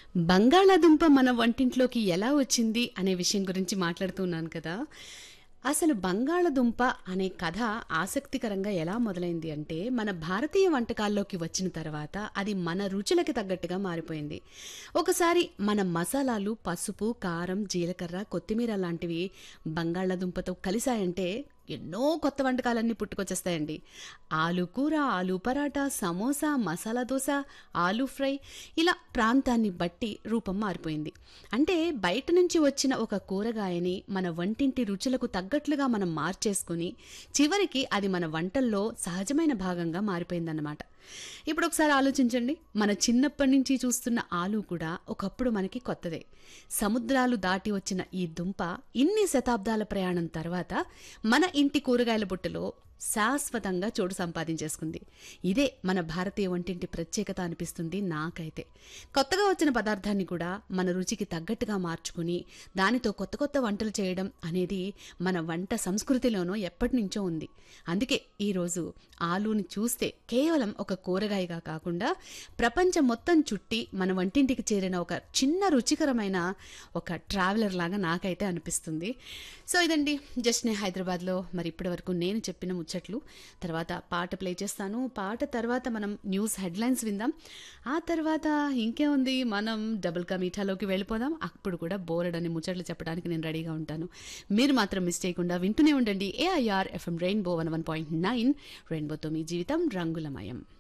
బంగాళాదుంప మన వంటింట్లోకి ఎలా వచ్చింది అనే విషయం గురించి మాట్లాడుతున్నాను కదా అసలు బంగాళదుంప అనే కథ ఆసక్తికరంగా ఎలా మొదలైంది అంటే మన భారతీయ వంటకాల్లోకి వచ్చిన తర్వాత అది మన రుచులకి తగ్గట్టుగా మారిపోయింది ఒకసారి మన మసాలాలు పసుపు కారం జీలకర్ర కొత్తిమీర లాంటివి బంగాళదుంపతో కలిసాయంటే ఎన్నో కొత్త వంటకాలన్నీ పుట్టుకొచ్చేస్తాయండి ఆలు కూర ఆలు పరాటా సమోసా మసాలా దోశ ఆలు ఫ్రై ఇలా ప్రాంతాన్ని బట్టి రూపం మారిపోయింది అంటే బయట నుంచి వచ్చిన ఒక కూరగాయని మన వంటింటి రుచులకు తగ్గట్లుగా మనం మార్చేసుకుని చివరికి అది మన వంటల్లో సహజమైన భాగంగా మారిపోయిందన్నమాట ఇప్పుడు ఒకసారి ఆలోచించండి మన చిన్నప్పటి నుంచి చూస్తున్న ఆలు కూడా ఒకప్పుడు మనకి కొత్తదే సముద్రాలు దాటి వచ్చిన ఈ దుంప ఇన్ని శతాబ్దాల ప్రయాణం తర్వాత మన ఇంటి కూరగాయల బుట్టలో శాశ్వతంగా చోటు సంపాదించేసుకుంది ఇదే మన భారతీయ వంటింటి ప్రత్యేకత అనిపిస్తుంది నాకైతే కొత్తగా వచ్చిన పదార్థాన్ని కూడా మన రుచికి తగ్గట్టుగా మార్చుకుని దానితో కొత్త కొత్త వంటలు చేయడం అనేది మన వంట సంస్కృతిలోనూ ఎప్పటి నుంచో ఉంది అందుకే ఈరోజు ఆలూని చూస్తే కేవలం ఒక కూరగాయగా కాకుండా ప్రపంచం మొత్తం చుట్టి మన వంటింటికి చేరిన ఒక చిన్న రుచికరమైన ఒక ట్రావెలర్ లాగా నాకైతే అనిపిస్తుంది సో ఇదండి జస్ట్ నే హైదరాబాద్లో మరి ఇప్పటి వరకు నేను చెప్పిన ముచ్చట్లు తర్వాత పాట ప్లే చేస్తాను పాట తర్వాత మనం న్యూస్ హెడ్లైన్స్ విందాం ఆ తర్వాత ఇంకేముంది మనం డబుల్ కా మీఠాలోకి వెళ్ళిపోదాం అప్పుడు కూడా బోరడని ముచ్చట్లు చెప్పడానికి నేను రెడీగా ఉంటాను మీరు మాత్రం మిస్ చేయకుండా వింటూనే ఉండండి A I R F M rainbow one one point nine రెయిన్బోతో మీ జీవితం రంగులమయం